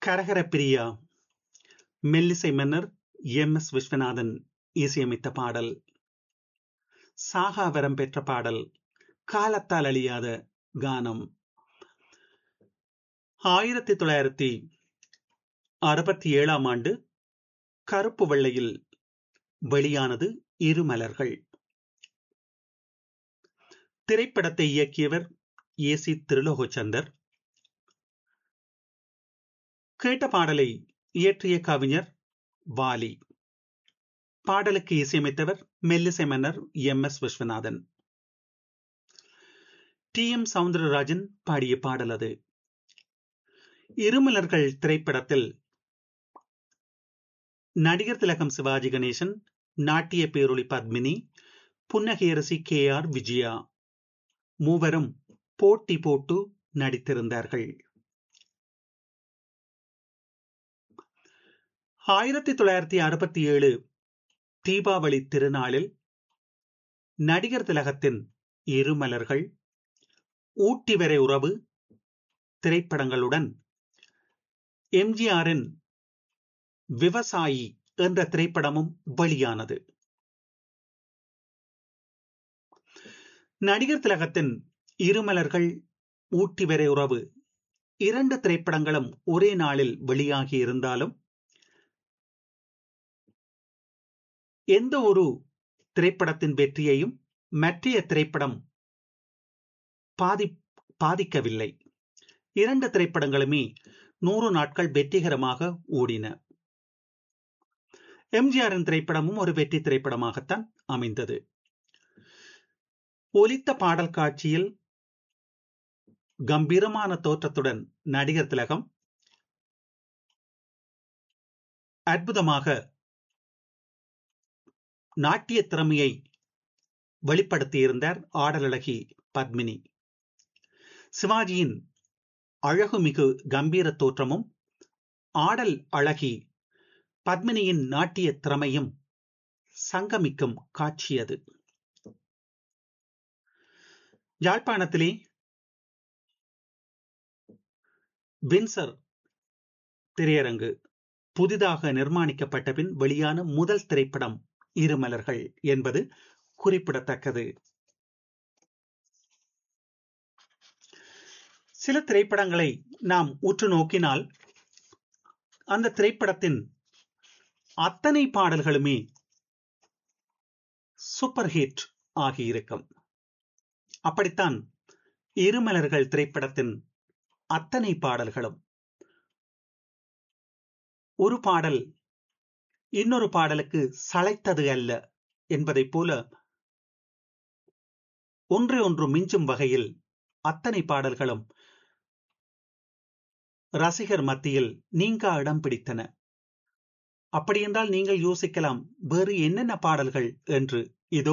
கரகர பிரியா மெல்லிசை மன்னர் M S Viswanathan இசையமைத்த பாடல் சாகாவரம் பெற்ற பாடல் காலத்தால் அழியாத கானம் ஆயிரத்தி தொள்ளாயிரத்தி அறுபத்தி ஏழாம் ஆண்டு கருப்பு வெள்ளையில் வெளியானது இருமலர்கள் திரைப்படத்தை இயக்கியவர் ஏ சி திருலோகச்சந்தர் கேட்ட பாடலை இயற்றிய கவிஞர் வாலி பாடலுக்கு இசையமைத்தவர் மெல்லிசை மன்னர் M S Viswanathan T M Soundararajan பாடிய பாடல் அது இருமலர்கள் திரைப்படத்தில் நடிகர் திலகம் சிவாஜி கணேசன் நாட்டிய பேரொளி பத்மினி புன்னகையரசி கே ஆர் விஜயா மூவரும் போட்டி போட்டு நடித்திருந்தார்கள் ஆயிரத்தி தொள்ளாயிரத்தி அறுபத்தி ஏழு தீபாவளி திருநாளில் நடிகர் திலகத்தின் இருமலர்கள் ஊட்டி வரை உறவு திரைப்படங்களுடன் எம்ஜிஆரின் விவசாயி என்ற திரைப்படமும் வெளியானது நடிகர் திலகத்தின் இருமலர்கள் ஊட்டி வரை உறவு இரண்டு திரைப்படங்களும் ஒரே நாளில் வெளியாகி இருந்தாலும் எந்த ஒரு திரைப்படத்தின் வெற்றியையும் மற்றைய திரைப்படம் பாதி பாதிக்கவில்லை இரண்டு திரைப்படங்களுமே நூறு நாட்கள் வெற்றிகரமாக ஓடின எம்ஜிஆரின் திரைப்படமும் ஒரு வெற்றி திரைப்படமாகத்தான் அமைந்தது ஒலித்த பாடல் காட்சியில் கம்பீரமான தோற்றத்துடன் நடிகர் திலகம் அற்புதமாக நாட்டிய திறமையை வெளிப்படுத்தியிருந்தார் ஆடலழகி பத்மினி சிவாஜியின் அழகுமிகு கம்பீர தோற்றமும் ஆடல் அழகி பத்மினியின் நாட்டிய திறமையும் சங்கமிக்கும் காட்சியது யாழ்ப்பாணத்திலே வின்சர் திரையரங்கு புதிதாக நிர்மாணிக்கப்பட்ட பின் வெளியான முதல் திரைப்படம் இருமலர்கள் என்பது குறிப்பிடத்தக்கது சில திரைப்படங்களை நாம் உற்று நோக்கினால் அந்த திரைப்படத்தின் அத்தனை பாடல்களுமே சூப்பர் ஹிட் ஆகியிருக்கும் அப்படித்தான் இருமலர்கள் திரைப்படத்தின் அத்தனை பாடல்களும் ஒரு பாடல் இன்னொரு பாடலுக்கு சளைத்தது அல்ல என்பதைப் போல ஒன்றை ஒன்று மிஞ்சும் வகையில் அத்தனை பாடல்களும் ரசிகர் மத்தியில் நீங்கா இடம் பிடித்தன அப்படியென்றால் நீங்கள் யோசிக்கலாம் வேறு என்னென்ன பாடல்கள் என்று இதோ